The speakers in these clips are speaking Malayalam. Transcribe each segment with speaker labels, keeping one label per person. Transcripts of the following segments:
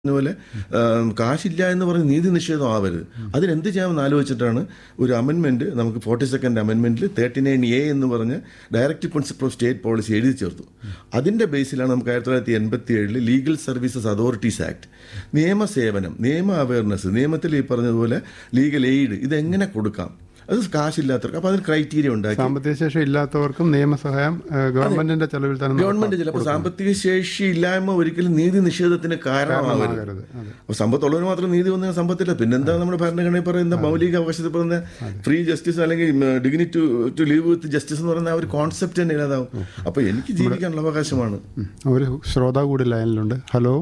Speaker 1: പോലെ ആം, കാശില്ല എന്ന് പറഞ്ഞ് നീതി നിഷേധം ആവരുത് അതിനെന്ത് ചെയ്യാമെന്ന് ആലോചിച്ചിട്ടാണ് ഒരു അമെൻമെന്റ് നമുക്ക് ഫോർട്ടി സെക്കൻഡ് അമെൻമെന്റിൽ തേർട്ടി നയൻ എ എന്ന് പറഞ്ഞ് directive principle of state policy എഴുതി ചേർത്തു അതിന്റെ ബേസിലാണ് നമുക്ക് ആയിരത്തി തൊള്ളായിരത്തി എൺപത്തി ഏഴിൽ ലീഗൽ സർവീസസ് അതോറിറ്റീസ് ആക്ട് നിയമസേവനം നിയമ അവയർനെസ് നിയമത്തിൽ ഈ പറഞ്ഞതുപോലെ ലീഗൽ എയ്ഡ് ഇതെങ്ങനെ കൊടുക്കാം അത് കാശില്ലാത്തവർക്ക് അപ്പോൾ അതിന് ക്രൈറ്റീരിയ ഉണ്ടാക്കി
Speaker 2: സാമ്പത്തിക ശേഷി ഇല്ലാത്തവർക്കും നിയമസഹായം ഏഹ്, ഗവൺമെന്റിന്റെ ചെലവിൽ തന്നെ
Speaker 1: ഗവൺമെന്റ് ചിലപ്പോൾ സാമ്പത്തിക ശേഷി ഇല്ലായ്മ ഒരിക്കലും നീതി നിഷേധത്തിന് കാരണമാകരുത്
Speaker 2: നടക്കരുത് അതെ
Speaker 1: അപ്പൊ സമ്പത്തുള്ളവന് മാത്രം നീതി വന്ന സമ്പത്തില്ല പിന്നെന്താ നമ്മുടെ ഭരണഘടനയിൽ പറയുന്ന മൗലിക അവകാശത്തിൽ പറയുന്ന ഫ്രീ ജസ്റ്റിസ് അല്ലെങ്കിൽ dignity to to live with justice എന്ന് പറയുന്ന ആ ഒരു കോൺസെപ്റ്റ് തന്നെ ഇല്ലാതാവും അപ്പൊ എനിക്ക് ജീവിക്കാനുള്ള അവകാശമാണ്
Speaker 2: ഉം. ഒരു ശ്രോതാവ് കൂടി ലൈനിലുണ്ട് ഹലോ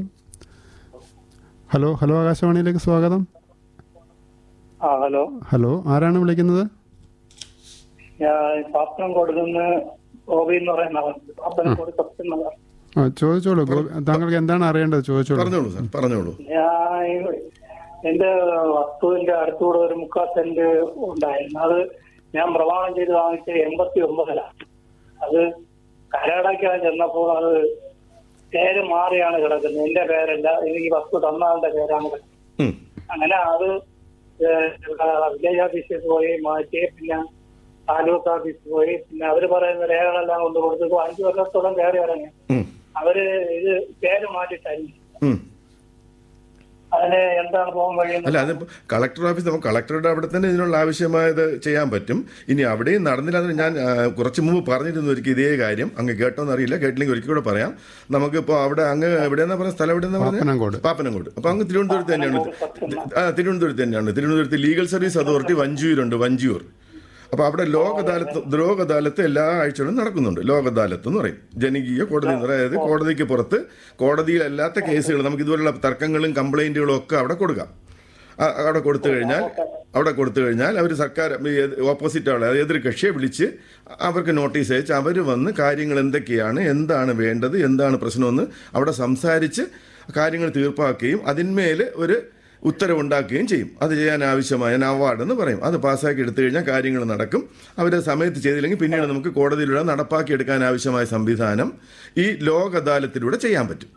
Speaker 2: ഹലോ ഹലോ ആകാശവാണിയിലേക്ക് സ്വാഗതം
Speaker 3: ആ ഹലോ
Speaker 2: ഹലോ ആരാണ് വിളിക്കുന്നത്
Speaker 3: ഞാൻ പാപ്പനംകോട് നിന്ന് ഗോപി എന്ന് പറയുന്ന ആളാണ്. പാപ്പനംകോട് സത്യം നഗർ.
Speaker 2: ആ ചോദിച്ചോളൂ ഗോ- താങ്കൾക്ക് എന്താണ് അറിയേണ്ടത് ചോദിച്ചോളൂ
Speaker 1: പറഞ്ഞോളൂ സാർ പറഞ്ഞോളൂ
Speaker 3: ഞാൻ എന്റെ വസ്തുവിന്റെ അടുത്തുകൂടെ ഒരു മുക്കാൽ സെന്റ് ഉണ്ടായിരുന്നു അത് ഞാൻ പ്രമാണം ചെയ്ത് വാങ്ങിച്ച എൺപത്തി ഒമ്പതിലാണ് അത് കരടയ്ക്കാൻ ചെന്നപ്പോൾ അത് പേര് മാറിയാണ് കിടക്കുന്നത് എന്റെ പേരല്ല എനിക്ക് വസ്തു തന്ന ആളുടെ പേരാണ് കിടക്കുന്നത്
Speaker 1: ഉം.
Speaker 3: അങ്ങനെ അത് ഏഹ് ഇവിടെ വില്ലേജ് ഓഫീസിൽ പോയി മാറ്റി പിന്നെ താലൂക്ക് ഓഫീസിൽ പോയി പിന്നെ അവര് പറയുന്ന രേഖകളെല്ലാം കൊണ്ട് കൊടുത്തു അഞ്ചു വർഷത്തോളം കയറി ഇറങ്ങി
Speaker 1: ഉം.
Speaker 3: അവര് ഇത് പേര് മാറ്റി തരും
Speaker 1: ഉം.
Speaker 3: അതിന് എന്താണ് പോകാൻ കഴിയുന്നത്
Speaker 1: അല്ല അതിപ്പോ കളക്ടർ ഓഫീസ് നമുക്ക് കളക്ടറുടെ അവിടെ തന്നെ ഇതിനുള്ള ആവശ്യമായത് ചെയ്യാൻ പറ്റും ഇനി അവിടെയും നടന്നില്ല എന്ന് ഞാൻ ആ, കുറച്ച് മുമ്പ് പറഞ്ഞിരുന്നു ഒരിക്കൽ ഇതേ കാര്യം അങ്ങ് കേട്ടോന്ന് അറിയില്ല കേട്ടില്ലെങ്കിൽ ഒരിക്കൽ കൂടെ പറയാം നമുക്കിപ്പോ അവിടെ അങ്ങ് എവിടെയെന്നാ പറഞ്ഞ സ്ഥലം എവിടെയെന്നാ പറഞ്ഞത്
Speaker 2: പാപ്പനംകോട്
Speaker 1: പാപ്പനംകോട് അപ്പൊ അങ്ങ് തിരുവനന്തപുരത്ത് തന്നെയാണ് ആ തിരുവനന്തപുരത്ത് തന്നെയാണ് തിരുവനന്തപുരത്ത് ലീഗൽ സർവീസ് അതോറിറ്റി വഞ്ചൂരുണ്ട് വഞ്ചൂർ അപ്പൊ അവിടെ ലോക അദാലത്ത് ലോക അദാലത്ത് എല്ലാ ആഴ്ചകളും നടക്കുന്നുണ്ട് ലോക അദാലത്ത് എന്ന് പറയും ജനകീയ കോടതി എന്ന് പറയും. അതായത് കോടതിക്ക് പുറത്ത് കോടതിയിലല്ലാത്ത കേസുകൾ നമുക്ക് ഇതുപോലുള്ള തർക്കങ്ങളും കംപ്ലൈന്റുകളും ഒക്കെ അവിടെ കൊടുക്കാം ആ- അവിടെ കൊടുത്തു കഴിഞ്ഞാൽ അവിടെ കൊടുത്തു കഴിഞ്ഞാൽ അവർ സർക്കാർ ഓപ്പോസിറ്റ് ആളെ എതിർ കക്ഷിയെ വിളിച്ച് അവർക്ക് നോട്ടീസ് അയച്ച് അവർ വന്ന് കാര്യങ്ങൾ എന്തൊക്കെയാണ് എന്താണ് വേണ്ടത് എന്താണ് പ്രശ്നമെന്ന് അവിടെ സംസാരിച്ച് കാര്യങ്ങൾ തീർപ്പാക്കുകയും അതിന്മേൽ ഒരു ഉത്തരവുണ്ടാക്കുകയും ചെയ്യും അത് ചെയ്യാൻ ആവശ്യമായ അവാർഡ് എന്ന് പറയും അത് പാസ്സാക്കി എടുത്തു കഴിഞ്ഞാൽ കാര്യങ്ങൾ നടക്കും അവർ സമയത്ത് ചെയ്തില്ലെങ്കിൽ പിന്നീട് നമുക്ക് കോടതിയിലൂടെ നടപ്പാക്കി എടുക്കാൻ ആവശ്യമായ സംവിധാനം ഈ ലോക അദാലത്തിലൂടെ ചെയ്യാൻ പറ്റും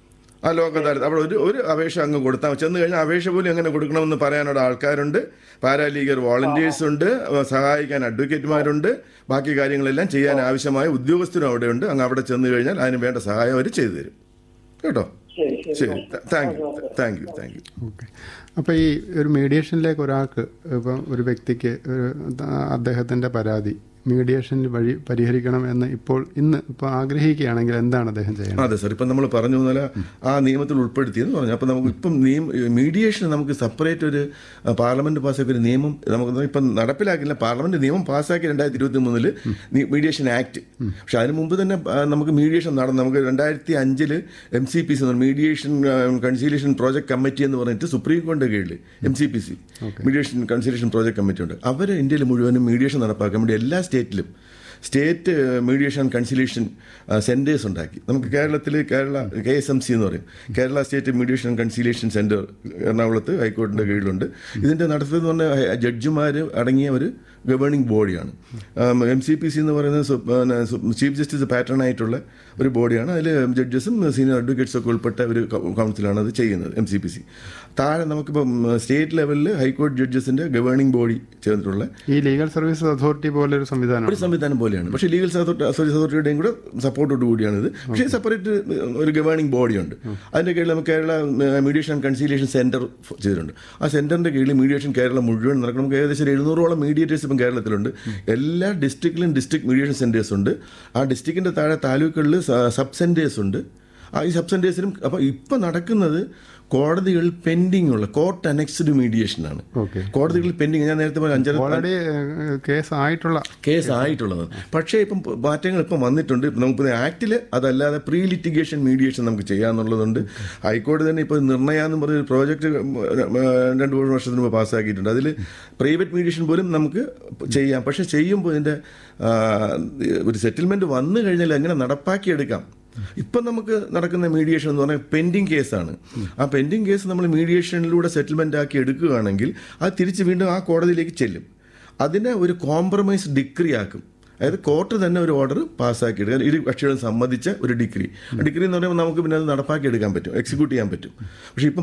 Speaker 1: ആ ലോക അദാലത്ത് അവിടെ ഒരു ഒരു അപേക്ഷ അങ്ങ് കൊടുത്താൽ ചെന്ന് കഴിഞ്ഞാൽ അപേക്ഷ പോലും എങ്ങനെ കൊടുക്കണമെന്ന് പറയാനുള്ള ആൾക്കാരുണ്ട് പാരാലീഗർ വോളണ്ടിയേഴ്സ് ഉണ്ട് അഹ് സഹായിക്കാൻ അഡ്വക്കേറ്റുമാരുണ്ട് ബാക്കി കാര്യങ്ങളെല്ലാം ചെയ്യാൻ ആവശ്യമായ ഉദ്യോഗസ്ഥരും അവിടെയുണ്ട് അങ്ങ് അവിടെ ചെന്ന് കഴിഞ്ഞാൽ അതിന് വേണ്ട സഹായം അവർ ചെയ്തു തരും കേട്ടോ
Speaker 3: ശരി ശരി
Speaker 1: ശരി thank you thank you thank you
Speaker 2: okay അപ്പോൾ ഈ ഒരു മീഡിയേഷനിലേക്ക് ഒരാൾക്ക് ഇപ്പം ഒരു വ്യക്തിക്ക് ഒരു അദ്ദേഹത്തിൻ്റെ പരാതി മീഡിയേഷൻ വഴി പരിഹരിക്കണം എന്ന് ഇപ്പോൾ ഇന്ന് ഇപ്പോൾ ആഗ്രഹിക്കുകയാണെങ്കിൽ എന്താണ് അദ്ദേഹം ചെയ്യേണ്ടത്
Speaker 1: അതെ സാർ ഇപ്പം നമ്മൾ പറഞ്ഞു എന്നാൽ ആ നിയമത്തിൽ ഉൾപ്പെടുത്തിയെന്ന് പറഞ്ഞു അപ്പം നമുക്ക് ഇപ്പം നിയമ മീഡിയേഷൻ നമുക്ക് സെപ്പറേറ്റ് ഒരു ആ, പാർലമെന്റ് പാസ്സാക്കിയ ഒരു നിയമം നമുക്ക് ഇപ്പം നടപ്പിലാക്കില്ല പാർലമെന്റ് നിയമം പാസ്സാക്കി രണ്ടായിരത്തി ഇരുപത്തി മൂന്നില് മീഡിയേഷൻ ആക്ട് പക്ഷെ അതിന് മുമ്പ് തന്നെ ആ, നമുക്ക് മീഡിയേഷൻ നടന്നു നമുക്ക് രണ്ടായിരത്തി അഞ്ചില് M C P C mediation conciliation project committee എന്ന് പറഞ്ഞിട്ട് സുപ്രീം കോടതിയുടെ കീഴിൽ M C P C mediation conciliation project committee ഉണ്ട് അവർ ഇന്ത്യയിൽ മുഴുവനും മീഡിയേഷൻ നടപ്പാക്കാൻ വേണ്ടി എല്ലാ സ്റ്റേറ്റിലും സ്റ്റേറ്റ് മീഡിയേഷൻ കൺസിലേഷൻ സെന്റേഴ്സ് ഉണ്ടാക്കി നമുക്ക് കേരളത്തിൽ Kerala K S M C എന്ന് പറയും Kerala state mediation conciliation centre എറണാകുളത്ത് ഹൈക്കോടതിന്റെ കീഴിലുണ്ട് ഇതിന്റെ നടത്തുന്നത് എന്ന് പറഞ്ഞാൽ ജഡ്ജിമാർ അടങ്ങിയ ഒരു ഗവേണിംഗ് ബോഡിയാണ് എം സി പി സി എന്ന് പറയുന്നത് സു- പിന്നെ സു- ചീഫ് ജസ്റ്റിസ് പാറ്റേൺ ആയിട്ടുള്ള ഒരു ബോഡിയാണ് അതിൽ ജഡ്ജസും സീനിയർ അഡ്വക്കേറ്റ്സും ഒക്കെ ഉൾപ്പെട്ട ഒരു കൗ- കൗൺസിലാണ് അത് ചെയ്യുന്നത് എം സി പി സി താഴെ നമുക്കിപ്പം സ്റ്റേറ്റ് ലെവലിൽ ഹൈക്കോടതി ജഡ്ജസിന്റെ ഗവേണിംഗ് ബോഡി ചേർന്നിട്ടുള്ള
Speaker 2: ഈ ലീഗൽ സർവീസ് അതോറിറ്റി പോലെ ഒരു സംവിധാനം
Speaker 1: ഒരു സംവിധാനം പോലെയാണ് പക്ഷേ ലീഗൽ സർവീസ് അതോറിറ്റിയുടെയും കൂടെ സപ്പോർട്ടോട് കൂടിയാണ് ഇത് പക്ഷേ സെപ്പറേറ്റ് ഒരു ഗവേണിംഗ് ബോഡിയുണ്ട് അതിന്റെ കീഴിൽ നമുക്ക് Kerala mediation and conciliation centre ചെയ്തിട്ടുണ്ട് ആ സെന്ററിന്റെ കീഴിൽ മീഡിയേഷൻ കേരളം മുഴുവൻ നടക്കണം നമുക്ക് ഏകദേശം ഒരു എഴുന്നൂറോളം മീഡിയേറ്റേഴ്സ് ഇപ്പം കേരളത്തിലുണ്ട് എല്ലാ ഡിസ്ട്രിക്റ്റിലും ഡിസ്ട്രിക്ട് മീഡിയേഷൻ സെന്റേഴ്സ് ഉണ്ട് ആ ഡിസ്ട്രിക്റ്റിന്റെ താഴെ താലൂക്കുകളിൽ സബ് സെന്റേഴ്സ് ഉണ്ട് ആ ഈ സബ് സെന്റേഴ്സിനും അപ്പോൾ ഇപ്പം നടക്കുന്നത് കോടതികളിൽ പെൻഡിങ് ഉള്ള കോർട്ട് അനക്സ്ഡ് മീഡിയേഷൻ ആണ്
Speaker 2: ഓക്കെ
Speaker 1: കോടതികളിൽ പെൻഡിങ് ഞാൻ നേരത്തെ പറഞ്ഞ അഞ്ചര
Speaker 2: ഓൾറെഡി കേസ് ആയിട്ടുള്ള
Speaker 1: കേസ് ആയിട്ടുള്ളത് പക്ഷേ ഇപ്പം മാറ്റങ്ങൾ ഇപ്പം വന്നിട്ടുണ്ട് ഇപ്പം നമുക്ക് ആക്ടിൽ അതല്ലാതെ പ്രീ ലിറ്റിഗേഷൻ മീഡിയേഷൻ നമുക്ക് ചെയ്യാന്നുള്ളതുണ്ട് ഹൈക്കോടതി തന്നെ ഇപ്പോൾ നിർണയാന്ന് പറഞ്ഞൊരു പ്രോജക്റ്റ് രണ്ട് മൂന്ന് വർഷത്തിന് മുമ്പ് പാസ്സാക്കിയിട്ടുണ്ട് അതിൽ പ്രൈവറ്റ് മീഡിയേഷൻ പോലും നമുക്ക് ചെയ്യാം പക്ഷേ ചെയ്യുമ്പോൾ ഇതിൻ്റെ ആ, ഒരു സെറ്റിൽമെൻറ്റ് വന്നു കഴിഞ്ഞാൽ എങ്ങനെ നടപ്പാക്കിയെടുക്കാം ഇപ്പം നമുക്ക് നടക്കുന്ന മീഡിയേഷൻ എന്ന് പറഞ്ഞാൽ പെൻഡിങ് കേസാണ് ആ പെൻഡിങ് കേസ് നമ്മൾ മീഡിയേഷനിലൂടെ സെറ്റിൽമെൻ്റ് ആക്കി എടുക്കുകയാണെങ്കിൽ അത് തിരിച്ച് വീണ്ടും ആ കോടതിയിലേക്ക് ചെല്ലും അതിനെ ഒരു കോംപ്രമൈസ് ഡിഗ്രി ആക്കും അതായത് കോർട്ട് തന്നെ ഒരു ഓർഡർ പാസ്സാക്കി എടുക്കുക ഇരു കക്ഷികളും സമ്മതിച്ച ഒരു ഡിഗ്രി ഡിഗ്രി എന്ന് പറയുമ്പോൾ നമുക്ക് പിന്നെ അത് നടപ്പാക്കി എടുക്കാൻ പറ്റും എക്സിക്യൂട്ട് ചെയ്യാൻ പറ്റും പക്ഷേ ഇപ്പം